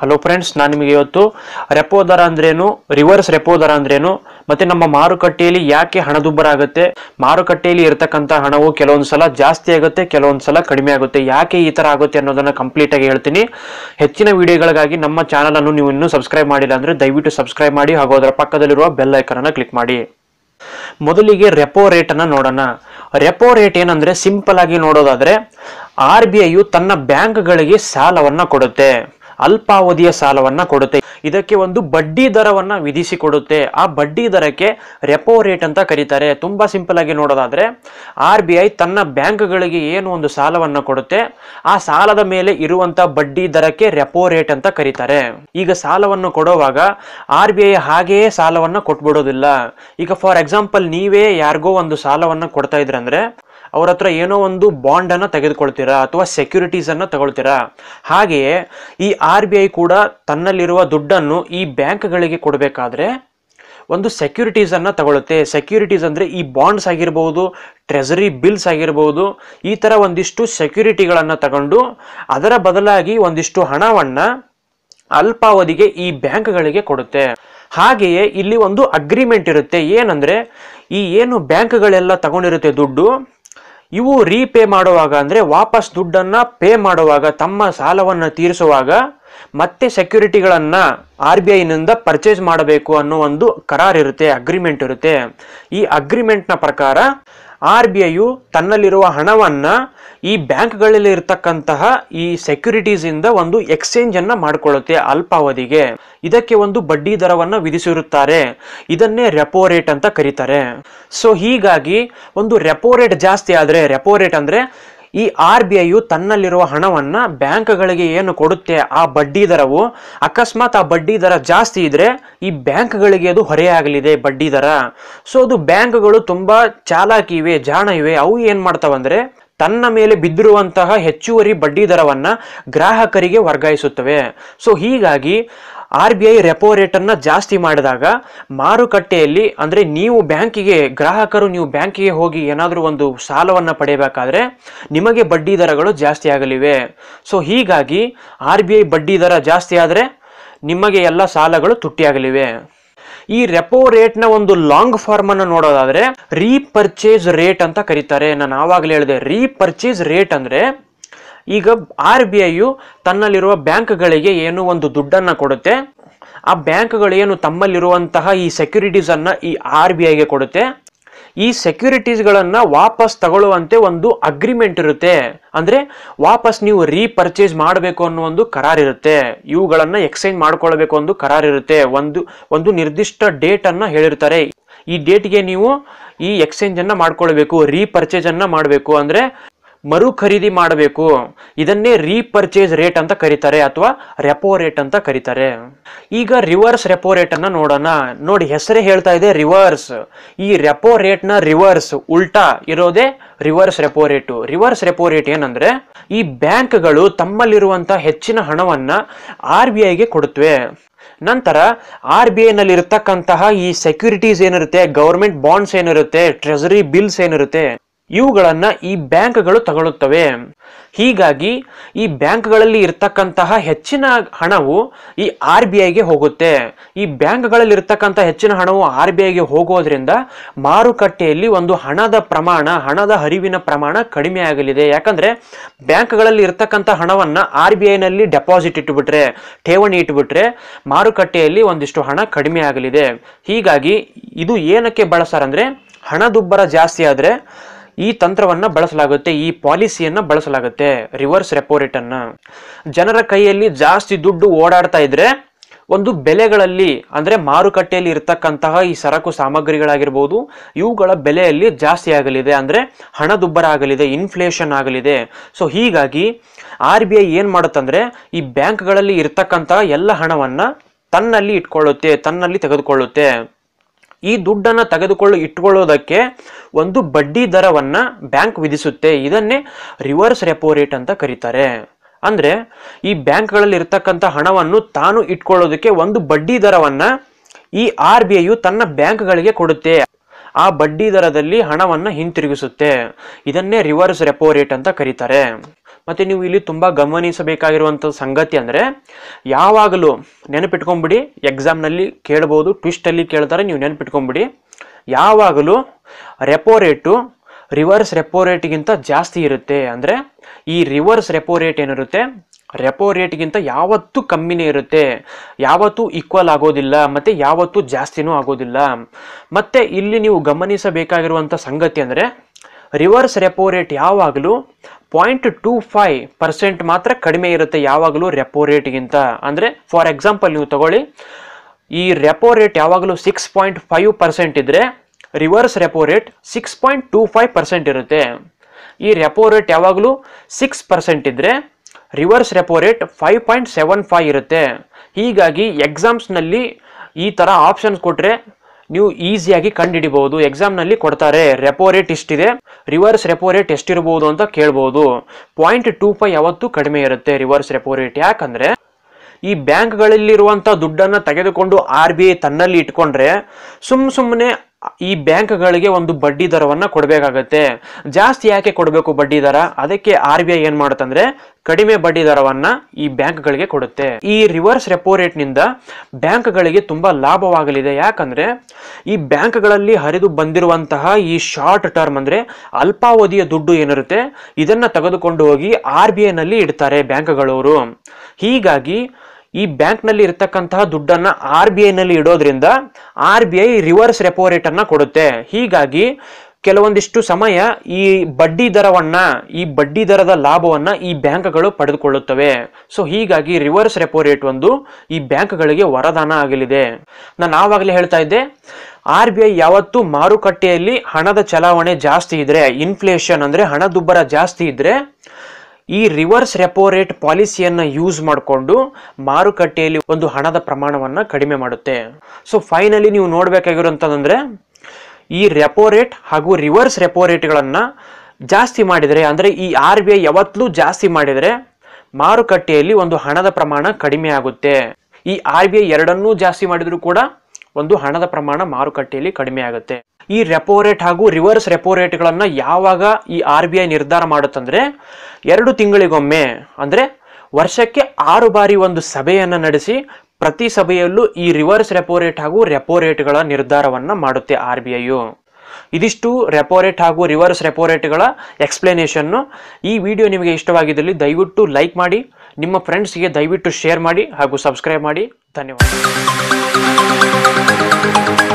hello friends ನಾನು ನಿಮಗೆ ಇವತ್ತು ರೆಪೋ ದರ ಅಂದ್ರೇನು ರಿವರ್ಸ್ ರೆಪೋ ದರ ಅಂದ್ರೇನು ಮತ್ತೆ ನಮ್ಮ ಮಾರುಕಟ್ಟೆಯಲ್ಲಿ ಯಾಕೆ ಹಣದುಬ್ಬರ ಆಗುತ್ತೆ ಮಾರುಕಟ್ಟೆಯಲ್ಲಿ ಇರತಕ್ಕಂಥ ಹಣವು ಕೆಲವೊಂದು ಸಲ ಜಾಸ್ತಿ ಆಗುತ್ತೆ ಕೆಲವೊಂದು ಸಲ ಕಡಿಮೆ ಆಗುತ್ತೆ ಯಾಕೆ ಈ ತರ ಆಗುತ್ತೆ ಅನ್ನೋದನ್ನ ಕಂಪ್ಲೀಟ್ ಆಗಿ ಹೇಳ್ತೀನಿ ಹೆಚ್ಚಿನ ವಿಡಿಯೋಗಳಿಗಾಗಿ ನಮ್ಮ ಚಾನಲ್ ಅನ್ನು ನೀವು ಇನ್ನೂ ಸಬ್ಸ್ಕ್ರೈಬ್ ಮಾಡಿಲ್ಲ ಅಂದ್ರೆ ದಯವಿಟ್ಟು ಸಬ್ಸ್ಕ್ರೈಬ್ ಮಾಡಿ ಹಾಗೂ ಅದರ ಪಕ್ಕದಲ್ಲಿರುವ ಬೆಲ್ ಐಕನ್ ಅನ್ನ ಕ್ಲಿಕ್ ಮಾಡಿ ಮೊದಲಿಗೆ ರೆಪೋ ರೇಟ್ ಅನ್ನ ನೋಡೋಣ ರೆಪೋ ರೇಟ್ ಏನಂದ್ರೆ ಸಿಂಪಲ್ ಆಗಿ ನೋಡೋದಾದ್ರೆ ಆರ್ ಬಿ ಐಯು ತನ್ನ ಬ್ಯಾಂಕ್ಗಳಿಗೆ ಸಾಲವನ್ನ ಕೊಡುತ್ತೆ ಅಲ್ಪಾವಧಿಯ ಸಾಲವನ್ನ ಕೊಡುತ್ತೆ ಇದಕ್ಕೆ ಒಂದು ಬಡ್ಡಿ ದರವನ್ನ ವಿಧಿಸಿ ಕೊಡುತ್ತೆ ಆ ಬಡ್ಡಿ ದರಕ್ಕೆ ರೆಪೋ ರೇಟ್ ಅಂತ ಕರೀತಾರೆ ತುಂಬಾ ಸಿಂಪಲ್ ಆಗಿ ನೋಡೋದಾದ್ರೆ ಆರ್ ಬಿ ಐ ತನ್ನ ಬ್ಯಾಂಕ್ಗಳಿಗೆ ಏನು ಒಂದು ಸಾಲವನ್ನ ಕೊಡುತ್ತೆ ಆ ಸಾಲದ ಮೇಲೆ ಇರುವಂತ ಬಡ್ಡಿ ದರಕ್ಕೆ ರೆಪೋ ರೇಟ್ ಅಂತ ಕರೀತಾರೆ ಈಗ ಸಾಲವನ್ನು ಕೊಡುವಾಗ ಆರ್ ಬಿ ಐ ಹಾಗೆಯೇ ಸಾಲವನ್ನ ಕೊಟ್ಬಿಡೋದಿಲ್ಲ ಈಗ ಫಾರ್ ಎಕ್ಸಾಂಪಲ್ ನೀವೇ ಯಾರಿಗೋ ಒಂದು ಸಾಲವನ್ನ ಕೊಡ್ತಾ ಇದ್ರಂದ್ರೆ ಅವ್ರ ಹತ್ರ ಏನೋ ಒಂದು ಬಾಂಡ್ ಅನ್ನ ತೆಗೆದುಕೊಳ್ತೀರಾ ಅಥವಾ ಸೆಕ್ಯೂರಿಟೀಸ್ ಅನ್ನ ತಗೊಳ್ತೀರಾ ಹಾಗೆಯೇ ಈ ಆರ್ ಬಿ ಐ ಕೂಡ ತನ್ನಲ್ಲಿರುವ ದುಡ್ಡನ್ನು ಈ ಬ್ಯಾಂಕ್ಗಳಿಗೆ ಕೊಡಬೇಕಾದ್ರೆ ಒಂದು ಸೆಕ್ಯೂರಿಟೀಸ್ ಅನ್ನ ತಗೊಳುತ್ತೆ ಸೆಕ್ಯೂರಿಟೀಸ್ ಅಂದ್ರೆ ಈ ಬಾಂಡ್ಸ್ ಆಗಿರ್ಬೋದು ಟ್ರೆಸರಿ ಬಿಲ್ಸ್ ಆಗಿರ್ಬೋದು ಈ ತರ ಒಂದಿಷ್ಟು ಸೆಕ್ಯೂರಿಟಿಗಳನ್ನ ತಗೊಂಡು ಅದರ ಬದಲಾಗಿ ಒಂದಿಷ್ಟು ಹಣವನ್ನ ಅಲ್ಪಾವಧಿಗೆ ಈ ಬ್ಯಾಂಕ್ಗಳಿಗೆ ಕೊಡುತ್ತೆ ಹಾಗೆಯೇ ಇಲ್ಲಿ ಒಂದು ಅಗ್ರಿಮೆಂಟ್ ಇರುತ್ತೆ ಏನಂದ್ರೆ ಈ ಏನು ಬ್ಯಾಂಕ್ಗಳೆಲ್ಲ ತಗೊಂಡಿರುತ್ತೆ ದುಡ್ಡು ಇವು ರೀಪೇ ಮಾಡುವಾಗ ಅಂದ್ರೆ ವಾಪಸ್ ದುಡ್ಡನ್ನ ಪೇ ಮಾಡುವಾಗ ತಮ್ಮ ಸಾಲವನ್ನ ತೀರಿಸುವಾಗ ಮತ್ತೆ ಸೆಕ್ಯೂರಿಟಿಗಳನ್ನ ಆರ್ ಬಿ ಐನಿಂದ ಪರ್ಚೇಸ್ ಮಾಡಬೇಕು ಅನ್ನೋ ಒಂದು ಕರಾರ್ ಇರುತ್ತೆ ಅಗ್ರಿಮೆಂಟ್ ಇರುತ್ತೆ ಈ ಅಗ್ರಿಮೆಂಟ್ನ ಪ್ರಕಾರ ಆರ್ ಬಿ ಐಯು ತನ್ನಲ್ಲಿರುವ ಹಣವನ್ನ ಈ ಬ್ಯಾಂಕ್ಗಳಲ್ಲಿ ಇರತಕ್ಕಂತಹ ಈ ಸೆಕ್ಯೂರಿಟೀಸ್ ಇಂದ ಒಂದು ಎಕ್ಸ್ಚೇಂಜ್ ಅನ್ನ ಮಾಡಿಕೊಳ್ಳುತ್ತೆ ಅಲ್ಪಾವಧಿಗೆ ಇದಕ್ಕೆ ಒಂದು ಬಡ್ಡಿ ದರವನ್ನ ವಿಧಿಸಿರುತ್ತಾರೆ ಇದನ್ನೇ ರೆಪೋ ರೇಟ್ ಅಂತ ಕರೀತಾರೆ ಸೊ ಹೀಗಾಗಿ ಒಂದು ರೆಪೋ ರೇಟ್ ಜಾಸ್ತಿ ಆದ್ರೆ ರೆಪೋ ರೇಟ್ ಅಂದ್ರೆ ಈ ಆರ್ ಬಿ ಐಯು ತನ್ನಲ್ಲಿರುವ ಹಣವನ್ನ ಬ್ಯಾಂಕ್ಗಳಿಗೆ ಏನು ಕೊಡುತ್ತೆ ಆ ಬಡ್ಡಿ ದರವು ಅಕಸ್ಮಾತ್ ಆ ಬಡ್ಡಿ ದರ ಜಾಸ್ತಿ ಇದ್ರೆ ಈ ಬ್ಯಾಂಕ್ಗಳಿಗೆ ಅದು ಹೊರೆಯಾಗಲಿದೆ ಬಡ್ಡಿ ದರ ಸೊ ಅದು ಬ್ಯಾಂಕ್ಗಳು ತುಂಬಾ ಚಾಲಾಕಿ ಇವೆ ಜಾಣ ಇವೆ ಅವು ಏನ್ ಮಾಡ್ತಾವಂದ್ರೆ ತನ್ನ ಮೇಲೆ ಬಿದ್ದಿರುವಂತಹ ಹೆಚ್ಚುವರಿ ಬಡ್ಡಿ ದರವನ್ನ ಗ್ರಾಹಕರಿಗೆ ವರ್ಗಾಯಿಸುತ್ತವೆ ಸೊ ಹೀಗಾಗಿ R B I repo rate ಅನ್ನ ಜಾಸ್ತಿ ಮಾಡಿದಾಗ ಮಾರುಕಟ್ಟೆಯಲ್ಲಿ ಅಂದ್ರೆ ನೀವು ಬ್ಯಾಂಕಿಗೆ ಗ್ರಾಹಕರು ನೀವು ಬ್ಯಾಂಕಿಗೆ ಹೋಗಿ ಏನಾದರೂ ಒಂದು ಸಾಲವನ್ನ ಪಡೆಯಬೇಕಾದ್ರೆ ನಿಮಗೆ ಬಡ್ಡಿ ದರಗಳು ಜಾಸ್ತಿ ಆಗಲಿವೆ ಸೊ ಹೀಗಾಗಿ ಆರ್ ಬಿ ಐ ಬಡ್ಡಿ ದರ ಜಾಸ್ತಿ ಆದರೆ ನಿಮಗೆ ಎಲ್ಲ ಸಾಲಗಳು ತುಟ್ಟಿಯಾಗಲಿವೆ ಈ ರೆಪೋ ರೇಟ್ನ ಒಂದು ಲಾಂಗ್ ಫಾರ್ಮ್ ಅನ್ನು ನೋಡೋದಾದ್ರೆ ರೀಪರ್ಚೇಸ್ ರೇಟ್ ಅಂತ ಕರೀತಾರೆ ನಾನು ಆವಾಗಲೇ ಹೇಳಿದೆ ರೀಪರ್ಚೇಸ್ ರೇಟ್ ಅಂದ್ರೆ ಈಗ ಆರ್ ಬಿ ಐಯು ತನ್ನಲ್ಲಿರುವ ಬ್ಯಾಂಕ್ಗಳಿಗೆ ಏನು ಒಂದು ದುಡ್ಡನ್ನ ಕೊಡುತ್ತೆ ಆ ಬ್ಯಾಂಕ್ಗಳು ಏನು ತಮ್ಮಲ್ಲಿರುವಂತಹ ಈ ಸೆಕ್ಯೂರಿಟೀಸ್ ಅನ್ನ ಈ ಆರ್ ಬಿ ಐಗೆ ಕೊಡುತ್ತೆ ಈ ಸೆಕ್ಯೂರಿಟೀಸ್ಗಳನ್ನ ವಾಪಸ್ ತಗೊಳ್ಳುವಂತೆ ಒಂದು ಅಗ್ರಿಮೆಂಟ್ ಇರುತ್ತೆ ಅಂದ್ರೆ ವಾಪಸ್ ನೀವು ರೀಪರ್ಚೇಸ್ ಮಾಡಬೇಕು ಅನ್ನೋ ಒಂದು ಕರಾರ್ ಇರುತ್ತೆ ಇವುಗಳನ್ನ ಎಕ್ಸ್ಚೇಂಜ್ ಮಾಡ್ಕೊಳ್ಬೇಕು ಒಂದು ಕರಾರ್ ಇರುತ್ತೆ ಒಂದು ಒಂದು ನಿರ್ದಿಷ್ಟ ಡೇಟ್ ಅನ್ನ ಹೇಳಿರ್ತಾರೆ ಈ ಡೇಟ್ಗೆ ನೀವು ಈ ಎಕ್ಸ್ಚೇಂಜ್ ಅನ್ನ ಮಾಡ್ಕೊಳ್ಬೇಕು ರೀಪರ್ಚೇಸ್ ಅನ್ನ ಮಾಡಬೇಕು ಅಂದ್ರೆ ಮರು ಖರೀದಿ ಮಾಡಬೇಕು ಇದನ್ನೇ ರೀಪರ್ಚೇಸ್ ರೇಟ್ ಅಂತ ಕರೀತಾರೆ ಅಥವಾ ರೆಪೋ ರೇಟ್ ಅಂತ ಕರೀತಾರೆ ಈಗ ರಿವರ್ಸ್ ರೆಪೋ ರೇಟ್ ಅನ್ನ ನೋಡೋಣ ನೋಡಿ ಹೆಸರೇ ಹೇಳ್ತಾ ಇದೆ ರಿವರ್ಸ್ ಈ ರೆಪೋ ರೇಟ್ ನ ರಿವರ್ಸ್ ಉಲ್ಟಾ ಇರೋದೇ reverse repo rate reverse repo rate ಏನಂದ್ರೆ ಈ ಬ್ಯಾಂಕ್ಗಳು ತಮ್ಮಲ್ಲಿರುವಂತಹ ಹೆಚ್ಚಿನ ಹಣವನ್ನ ಆರ್ ಬಿ ಐಗೆ ಕೊಡುತ್ತವೆ ನಂತರ ಆರ್ ಬಿ ಐನಲ್ಲಿ ಇರತಕ್ಕಂತಹ ಈ ಸೆಕ್ಯೂರಿಟೀಸ್ ಏನಿರುತ್ತೆ ಗವರ್ಮೆಂಟ್ ಬಾಂಡ್ಸ್ ಏನಿರುತ್ತೆ ಟ್ರೆಸರಿ ಬಿಲ್ಸ್ ಏನಿರುತ್ತೆ ಇವುಗಳನ್ನ ಈ ಬ್ಯಾಂಕ್ಗಳು ತಗೊಳ್ಳುತ್ತವೆ ಹೀಗಾಗಿ ಈ ಬ್ಯಾಂಕ್ಗಳಲ್ಲಿ ಇರ್ತಕ್ಕಂತಹ ಹೆಚ್ಚಿನ ಹಣವು ಈ ಆರ್ ಬಿ ಐಗೆ ಹೋಗುತ್ತೆ ಈ ಬ್ಯಾಂಕ್ಗಳಲ್ಲಿ ಇರ್ತಕ್ಕಂಥ ಹೆಚ್ಚಿನ ಹಣವು ಆರ್ ಬಿ ಐಗೆ ಹೋಗೋದ್ರಿಂದ ಮಾರುಕಟ್ಟೆಯಲ್ಲಿ ಒಂದು ಹಣದ ಪ್ರಮಾಣ ಹಣದ ಹರಿವಿನ ಪ್ರಮಾಣ ಕಡಿಮೆ ಆಗಲಿದೆ ಯಾಕಂದ್ರೆ ಬ್ಯಾಂಕ್ಗಳಲ್ಲಿ ಇರ್ತಕ್ಕಂಥ ಹಣವನ್ನ ಆರ್ ಬಿ ಐನಲ್ಲಿ ಡೆಪಾಸಿಟ್ ಇಟ್ಟುಬಿಟ್ರೆ ಠೇವಣಿ ಇಟ್ಟುಬಿಟ್ರೆ ಮಾರುಕಟ್ಟೆಯಲ್ಲಿ ಒಂದಿಷ್ಟು ಹಣ ಕಡಿಮೆ ಆಗಲಿದೆ ಹೀಗಾಗಿ ಇದು ಏನಕ್ಕೆ ಬಳಸ್ತಾರಂದ್ರೆ ಹಣದುಬ್ಬರ ಜಾಸ್ತಿ ಆದ್ರೆ ಈ ತಂತ್ರವನ್ನ ಬಳಸಲಾಗುತ್ತೆ ಈ ಪಾಲಿಸಿಯನ್ನ ಬಳಸಲಾಗುತ್ತೆ ರಿವರ್ಸ್ ರೆಪೋ ರೇಟ್ ಅನ್ನ ಜನರ ಕೈಯಲ್ಲಿ ಜಾಸ್ತಿ ದುಡ್ಡು ಓಡಾಡ್ತಾ ಇದ್ರೆ ಒಂದು ಬೆಲೆಗಳಲ್ಲಿ ಅಂದ್ರೆ ಮಾರುಕಟ್ಟೆಯಲ್ಲಿ ಇರತಕ್ಕಂತಹ ಈ ಸರಕು ಸಾಮಗ್ರಿಗಳಾಗಿರ್ಬೋದು ಇವುಗಳ ಬೆಲೆಯಲ್ಲಿ ಜಾಸ್ತಿ ಆಗಲಿದೆ ಅಂದ್ರೆ ಹಣದುಬ್ಬರ ಆಗಲಿದೆ ಇನ್ಫ್ಲೇಷನ್ ಆಗಲಿದೆ ಸೊ ಹೀಗಾಗಿ ಆರ್ ಬಿ ಐ ಏನ್ ಮಾಡುತ್ತಂದ್ರೆ ಈ ಬ್ಯಾಂಕ್ಗಳಲ್ಲಿ ಇರ್ತಕ್ಕಂತಹ ಎಲ್ಲ ಹಣವನ್ನ ತನ್ನಲ್ಲಿ ಇಟ್ಕೊಳ್ಳುತ್ತೆ ತನ್ನಲ್ಲಿ ತೆಗೆದುಕೊಳ್ಳುತ್ತೆ ಈ ದುಡ್ಡನ್ನ ತೆಗೆದುಕೊಳ್ಳು ಇಟ್ಕೊಳ್ಳೋದಕ್ಕೆ ಒಂದು ಬಡ್ಡಿ ದರವನ್ನ ಬ್ಯಾಂಕ್ ವಿಧಿಸುತ್ತೆ ಇದನ್ನೇ ರಿವರ್ಸ್ ರೆಪೋ ರೇಟ್ ಅಂತ ಕರೀತಾರೆ ಅಂದ್ರೆ ಈ ಬ್ಯಾಂಕ್ಗಳಲ್ಲಿ ಇರ್ತಕ್ಕಂಥ ಹಣವನ್ನು ತಾನು ಇಟ್ಕೊಳ್ಳೋದಕ್ಕೆ ಒಂದು ಬಡ್ಡಿ ದರವನ್ನ ಈ ಆರ್ ಬಿ ಐಯು ತನ್ನ ಬ್ಯಾಂಕ್ಗಳಿಗೆ ಕೊಡುತ್ತೆ ಆ ಬಡ್ಡಿ ದರದಲ್ಲಿ ಹಣವನ್ನ ಹಿಂತಿರುಗಿಸುತ್ತೆ ಇದನ್ನೇ ರಿವರ್ಸ್ ರೆಪೋ ರೇಟ್ ಅಂತ ಕರೀತಾರೆ ಮತ್ತು ನೀವು ಇಲ್ಲಿ ತುಂಬ ಗಮನಿಸಬೇಕಾಗಿರುವಂಥ ಸಂಗತಿ ಅಂದರೆ ಯಾವಾಗಲೂ ನೆನಪಿಟ್ಕೊಂಬಿಡಿ ಎಕ್ಸಾಮ್ನಲ್ಲಿ ಕೇಳ್ಬೋದು ಟ್ವಿಸ್ಟಲ್ಲಿ ಕೇಳ್ತಾರೆ ನೀವು ನೆನಪಿಟ್ಕೊಂಬಿಡಿ ಯಾವಾಗಲೂ ರೆಪೋ ರೇಟು ರಿವರ್ಸ್ ರೆಪೋ ರೇಟ್ಗಿಂತ ಜಾಸ್ತಿ ಇರುತ್ತೆ ಅಂದರೆ ಈ ರಿವರ್ಸ್ ರೆಪೋ ರೇಟ್ ಏನಿರುತ್ತೆ ರೆಪೋ ರೇಟ್ಗಿಂತ ಯಾವತ್ತೂ ಕಮ್ಮಿನೇ ಇರುತ್ತೆ ಯಾವತ್ತೂ ಈಕ್ವಲ್ ಆಗೋದಿಲ್ಲ ಮತ್ತು ಯಾವತ್ತೂ ಜಾಸ್ತಿನೂ ಆಗೋದಿಲ್ಲ ಮತ್ತು ಇಲ್ಲಿ ನೀವು ಗಮನಿಸಬೇಕಾಗಿರುವಂಥ ಸಂಗತಿ ಅಂದರೆ ರಿವರ್ಸ್ ರೆಪೋ ರೇಟ್ ಯಾವಾಗಲೂ ಪಾಯಿಂಟ್ ಟೂ ಫೈವ್ ಪರ್ಸೆಂಟ್ ಮಾತ್ರ ಕಡಿಮೆ ಇರುತ್ತೆ ಯಾವಾಗಲೂ ರೆಪೋ ರೇಟ್ಗಿಂತ ಅಂದರೆ ಫಾರ್ ಎಕ್ಸಾಂಪಲ್ ನೀವು ತಗೊಳ್ಳಿ ಈ ರೆಪೋ ರೇಟ್ ಯಾವಾಗಲೂ ಸಿಕ್ಸ್ ಪಾಯಿಂಟ್ ಫೈವ್ ಪರ್ಸೆಂಟ್ ಇದ್ದರೆ reverse repo rate six point two five percent ಇರುತ್ತೆ ಈ ರೆಪೋ ರೇಟ್ ಯಾವಾಗಲೂ ಸಿಕ್ಸ್ ಪರ್ಸೆಂಟ್ ಇದ್ದರೆ reverse repo rate five point seven five ಇರುತ್ತೆ ಹೀಗಾಗಿ ಎಕ್ಸಾಮ್ಸ್ನಲ್ಲಿ ಈ ಥರ ಆಪ್ಷನ್ಸ್ ಕೊಟ್ಟರೆ ನೀವು ಈಸಿಯಾಗಿ ಕಂಡುಹಿಡಿಬಹುದು ಎಕ್ಸಾಮ್ನಲ್ಲಿ ಕೊಡ್ತಾರೆ ರೆಪೋ ರೇಟ್ ಇಷ್ಟಿದೆ ರಿವರ್ಸ್ ರೆಪೋ ರೇಟ್ ಎಷ್ಟಿರ್ಬೋದು ಅಂತ ಕೇಳ್ಬೋದು ಪಾಯಿಂಟ್ ಟೂ ಫೈವ್ ಯಾವತ್ತೂ ಕಡಿಮೆ ಇರುತ್ತೆ ರಿವರ್ಸ್ ರೆಪೋ ರೇಟ್ ಯಾಕಂದರೆ ಈ ಬ್ಯಾಂಕ್ಗಳಲ್ಲಿರುವಂಥ ದುಡ್ಡನ್ನು ತೆಗೆದುಕೊಂಡು ಆರ್ ಬಿ ಐ ತನ್ನಲ್ಲಿ ಇಟ್ಕೊಂಡ್ರೆ ಸುಮ್ ಸುಮ್ಮನೆ ಈ ಬ್ಯಾಂಕ್ಗಳಿಗೆ ಒಂದು ಬಡ್ಡಿ ದರವನ್ನು ಕೊಡಬೇಕಾಗತ್ತೆ ಜಾಸ್ತಿ ಯಾಕೆ ಕೊಡಬೇಕು ಬಡ್ಡಿ ದರ ಅದಕ್ಕೆ ಆರ್ ಬಿ ಐ ಏನು ಮಾಡುತ್ತಂದ್ರೆ ಕಡಿಮೆ ಬಡ್ಡಿ ದರವನ್ನ ಈ ಬ್ಯಾಂಕ್ಗಳಿಗೆ ಕೊಡುತ್ತೆ ಈ ರಿವರ್ಸ್ ರೆಪೋ ರೇಟ್ನಿಂದ ಬ್ಯಾಂಕ್ಗಳಿಗೆ ತುಂಬಾ ಲಾಭವಾಗಲಿದೆ ಯಾಕಂದ್ರೆ ಈ ಬ್ಯಾಂಕ್ಗಳಲ್ಲಿ ಹರಿದು ಬಂದಿರುವಂತಹ ಈ ಶಾರ್ಟ್ ಟರ್ಮ್ ಅಂದ್ರೆ ಅಲ್ಪಾವಧಿಯ ದುಡ್ಡು ಏನಿರುತ್ತೆ ಇದನ್ನ ತೆಗೆದುಕೊಂಡು ಹೋಗಿ ಆರ್ ಬಿ ಐನಲ್ಲಿ ಇಡ್ತಾರೆ ಬ್ಯಾಂಕ್ಗಳವರು ಹೀಗಾಗಿ ಈ ಬ್ಯಾಂಕ್ನಲ್ಲಿ ಇರತಕ್ಕಂತಹ ದುಡ್ಡನ್ನ ಆರ್ ಬಿ ಐನಲ್ಲಿ ಇಡೋದ್ರಿಂದ R B I reverse repo rate ಅನ್ನ ಕೊಡುತ್ತೆ ಹೀಗಾಗಿ ಕೆಲವೊಂದಿಷ್ಟು ಸಮಯ ಈ ಬಡ್ಡಿ ದರವನ್ನ ಈ ಬಡ್ಡಿ ದರದ ಲಾಭವನ್ನ ಈ ಬ್ಯಾಂಕ್ಗಳು ಪಡೆದುಕೊಳ್ಳುತ್ತವೆ ಸೊ ಹೀಗಾಗಿ ರಿವರ್ಸ್ ರೆಪೋ ರೇಟ್ ಒಂದು ಈ ಬ್ಯಾಂಕ್ಗಳಿಗೆ ವರದಾನ ಆಗಲಿದೆ ನಾನು ಆವಾಗಲೇ ಹೇಳ್ತಾ ಇದ್ದೆ ಆರ್ ಬಿ ಐ ಯಾವತ್ತು ಮಾರುಕಟ್ಟೆಯಲ್ಲಿ ಹಣದ ಚಲಾವಣೆ ಜಾಸ್ತಿ ಇದ್ರೆ ಇನ್ಫ್ಲೇಷನ್ ಅಂದ್ರೆ ಹಣದುಬ್ಬರ ಜಾಸ್ತಿ ಇದ್ರೆ ಈ ರಿವರ್ಸ್ ರೆಪೋ ರೇಟ್ ಪಾಲಿಸಿಯನ್ನ ಯೂಸ್ ಮಾಡಿಕೊಂಡು ಮಾರುಕಟ್ಟೆಯಲ್ಲಿ ಒಂದು ಹಣದ ಪ್ರಮಾಣವನ್ನ ಕಡಿಮೆ ಮಾಡುತ್ತೆ ಸೊ ಫೈನಲಿ ನೀವು ನೋಡ್ಬೇಕಾಗಿರುವಂತಂದ್ರೆ ಈ ರೆಪೋ ರೇಟ್ ಹಾಗೂ ರಿವರ್ಸ್ ರೆಪೋ ರೇಟ್ಗಳನ್ನ ಜಾಸ್ತಿ ಮಾಡಿದರೆ ಅಂದ್ರೆ ಈ ಆರ್ ಬಿ ಐ ಯಾವತ್ತಲೂ ಜಾಸ್ತಿ ಮಾಡಿದರೆ ಮಾರುಕಟ್ಟೆಯಲ್ಲಿ ಒಂದು ಹಣದ ಪ್ರಮಾಣ ಕಡಿಮೆ ಆಗುತ್ತೆ ಈ ಆರ್ ಬಿ ಐ ಎರಡನ್ನೂ ಜಾಸ್ತಿ ಮಾಡಿದ್ರು ಕೂಡ ಒಂದು ಹಣದ ಪ್ರಮಾಣ ಮಾರುಕಟ್ಟೆಯಲ್ಲಿ ಕಡಿಮೆ ಆಗುತ್ತೆ ಈ ರೆಪೋ ರೇಟ್ ಹಾಗೂ ರಿವರ್ಸ್ ರೆಪೋ ರೇಟ್ಗಳನ್ನ ಯಾವಾಗ ಈ ಆರ್ ಬಿ ಐ ನಿರ್ಧಾರ ಮಾಡುತ್ತಂದ್ರೆ ಎರಡು ತಿಂಗಳಿಗೊಮ್ಮೆ ಅಂದ್ರೆ ವರ್ಷಕ್ಕೆ ಆರು ಬಾರಿ ಒಂದು ಸಭೆಯನ್ನು ನಡೆಸಿ ಪ್ರತಿ ಸಭೆಯಲ್ಲೂ ಈ ರಿವರ್ಸ್ ರೆಪೋ ರೇಟ್ ಹಾಗೂ ರೆಪೋ ರೇಟ್ಗಳ ನಿರ್ಧಾರವನ್ನ ಮಾಡುತ್ತೆ ಆರ್ ಬಿ ಐಯು ಇದಿಷ್ಟು ರೆಪೋ ರೇಟ್ ಹಾಗೂ ರಿವರ್ಸ್ ರೆಪೋ ರೇಟ್ಗಳ ಎಕ್ಸ್ಪ್ಲನೇಷನ್ನು ಈ ವಿಡಿಯೋ ನಿಮಗೆ ಇಷ್ಟವಾಗಿದ್ದಲ್ಲಿ ದಯವಿಟ್ಟು ಲೈಕ್ ಮಾಡಿ ನಿಮ್ಮ ಫ್ರೆಂಡ್ಸ್ಗೆ ದಯವಿಟ್ಟು ಶೇರ್ ಮಾಡಿ ಹಾಗೂ ಸಬ್ಸ್ಕ್ರೈಬ್ ಮಾಡಿ ಧನ್ಯವಾದ